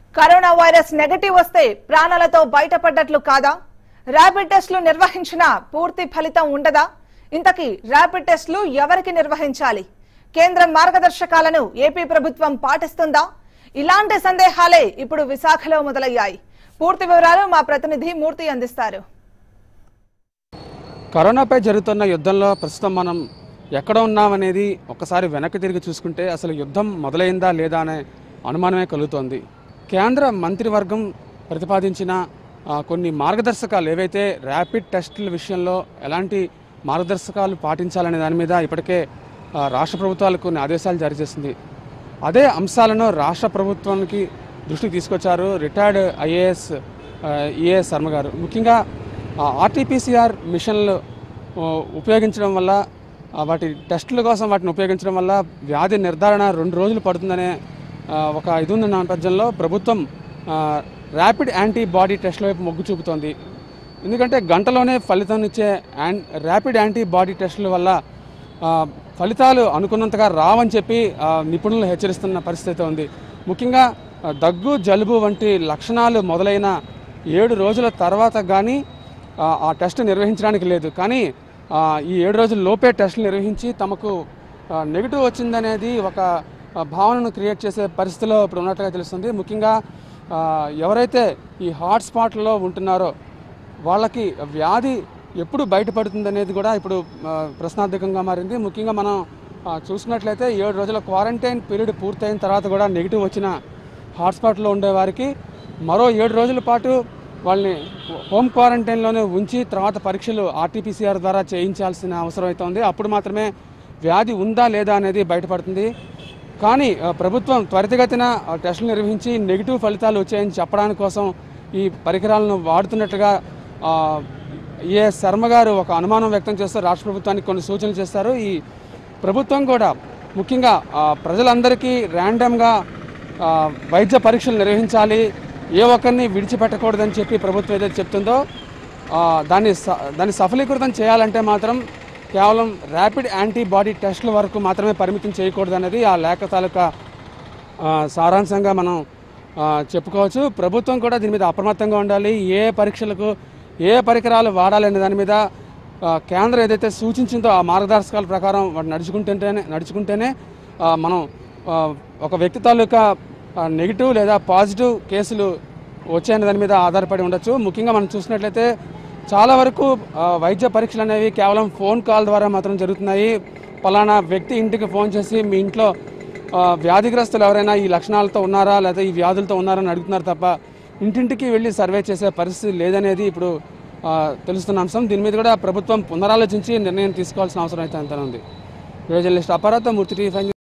corona virus negative వస్తే ప్రాణాలతో బయటపడ్డట్లు కాదా ర్యాపిడ్ టెస్టులు నిర్వహించినా పూర్తి ఫలితం ఉండదా ఇంతకీ ర్యాపిడ్ టెస్టులు ఎవరికి నిర్వహించాలి కేంద్ర మార్గదర్శకాలను ఏపీ ప్రభుత్వం పాటిస్తుందా ఇలాంటి సందేహాలే ఇప్పుడు విశాఖలో మొదలయ్యాయి పూర్తి వివరాలు మా ప్రతినిధి మూర్తి అందిస్తారు కరోనాపై జరుగుతున్న యుద్ధంలో ప్రస్తుతం మనం ఎక్కడ ఉన్నామనేది ఒక్కసారి వెనక్కి తిరిగి చూసుకుంటే అసలు యుద్ధం మొదలైందా లేదా అనే అనుమానమే కలుగుతోంది కేంద్ర మంత్రివర్గం ప్రతిపాదించిన ఆ, కొన్ని మార్గదర్శకాలు ఏవైతే ర్యాపిడ్ టెస్టుల విషయంలో ఎలాంటి మార్గదర్శకాలు పాటించాలనే దాని మీద ఇప్పటికే ఆ, రాష్ట్ర ప్రభుత్వాలకు కొన్ని ఆదేశాలు జారీ చేసింది అదే అంశాలను రాష్ట్ర ప్రభుత్వానికి దృష్టికి తీసుకొచ్చారు రిటైర్డ్ ఐఏఎస్ ఈఏఎస్ శర్మ గారు ముఖ్యంగా ఆర్టీపీసీఆర్ మిషన్లు ఆ, ఉపయోగించడం వల్ల ఆ, వాటి టెస్టుల కోసం వాటిని ఉపయోగించడం వల్ల వ్యాధి నిర్ధారణ రెండు రోజులు పడుతుందనే ఆ, ఒక ఇది ఉన్న నేపథ్యంలో ప్రభుత్వం ఆ, ర్యాపిడ్ యాంటీబాడీ టెస్ట్ల వైపు మొగ్గు చూపుతోంది ఎందుకంటే గంటలోనే ఫలితం ఇచ్చే యాన్ ర్యాపిడ్ యాంటీబాడీ టెస్టుల వల్ల ఆ, ఫలితాలు అనుకున్నంతగా రావని చెప్పి ఆ, నిపుణులు హెచ్చరిస్తున్న పరిస్థితి ఉంది ముఖ్యంగా ఆ, దగ్గు జలుబు వంటి లక్షణాలు మొదలైన ఏడు రోజుల తర్వాత కానీ ఆ, ఆ టెస్ట్ నిర్వహించడానికి లేదు కానీ ఆ, ఈ ఏడు రోజుల లోపే టెస్టులు నిర్వహించి తమకు ఆ, నెగిటివ్ వచ్చిందనేది ఒక ఆ, భావనను క్రియేట్ చేసే పరిస్థితిలో ఇప్పుడు ఉన్నట్లుగా తెలుస్తుంది ముఖ్యంగా ఆ, ఎవరైతే ఈ హాట్ స్పాట్లో ఉంటున్నారో వాళ్ళకి వ్యాధి ఎప్పుడు బయటపడుతుందనేది కూడా ఇప్పుడు ఆ, ప్రశ్నార్థకంగా మారింది ముఖ్యంగా మనం ఆ, చూసుకున్నట్లయితే ఏడు రోజుల క్వారంటైన్ పీరియడ్ పూర్తయిన తర్వాత కూడా నెగిటివ్ వచ్చిన హాట్స్పాట్లో ఉండే వారికి మరో ఏడు రోజుల పాటు వాళ్ళని హోమ్ క్వారంటైన్లోనే ఉంచి తర్వాత పరీక్షలు ఆర్టీపీసీఆర్ ద్వారా చేయించాల్సిన అవసరం అయితే ఉంది అప్పుడు మాత్రమే వ్యాధి ఉందా లేదా అనేది బయటపడుతుంది కానీ ఆ, ప్రభుత్వం త్వరితగతిన ఆ, టెస్టులు నిర్వహించి నెగిటివ్ ఫలితాలు వచ్చాయని చెప్పడానికి కోసం ఈ పరికరాలను వాడుతున్నట్టుగా ఆ, ఏ శర్మ గారు ఒక అనుమానం వ్యక్తం చేస్తారు రాష్ట్ర ప్రభుత్వానికి కొన్ని సూచనలు చేస్తారు ఈ ప్రభుత్వం కూడా ముఖ్యంగా ఆ, ప్రజలందరికీ ర్యాండమ్గా ఆ, వైద్య పరీక్షలు నిర్వహించాలి ఏ ఒక్కరిని విడిచిపెట్టకూడదని చెప్పి ప్రభుత్వం ఏదైతే చెప్తుందో ఆ, దాన్ని స- దాన్ని సఫలీకృతం చేయాలంటే మాత్రం కేవలం ర్యాపిడ్ యాంటీబాడీ టెస్టుల వరకు మాత్రమే పరిమితం చేయకూడదు అనేది ఆ లేఖ తాలూకా ఆ, సారాంశంగా మనం ఆ, చెప్పుకోవచ్చు ప్రభుత్వం కూడా దీని మీద అప్రమత్తంగా ఉండాలి ఏ పరీక్షలకు ఏ పరికరాలు వాడాలనే దాని మీద ఆ, కేంద్రం ఏదైతే సూచించిందో ఆ మార్గదర్శకాల ప్రకారం వాటి నడుచుకుంటుంటేనే నడుచుకుంటేనే ఆ, మనం ఆ, ఒక వ్యక్తి తాలూకా ఆ, నెగిటివ్ లేదా పాజిటివ్ కేసులు వచ్చాయనే దాని మీద ఆధారపడి ఉండొచ్చు ముఖ్యంగా మనం చూసినట్లయితే చాలా వరకు ఆ, వైద్య పరీక్షలు అనేవి కేవలం ఫోన్ కాల్ ద్వారా మాత్రం జరుగుతున్నాయి పలానా వ్యక్తి ఇంటికి ఫోన్ చేసి మీ ఇంట్లో ఆ, వ్యాధిగ్రస్తులు ఎవరైనా ఈ లక్షణాలతో ఉన్నారా లేదా ఈ వ్యాధులతో ఉన్నారా అని అడుగుతున్నారు తప్ప ఇంటింటికి వెళ్ళి సర్వే చేసే పరిస్థితి లేదనేది ఇప్పుడు ఆ, తెలుస్తున్న అంశం దీని మీద కూడా ప్రభుత్వం పునరాలోచించి నిర్ణయం తీసుకోవాల్సిన అవసరం అయితే అంతా ఉంది జర్నలిస్ట్ అపరాధ మూర్తి టీవీ ఫైవ్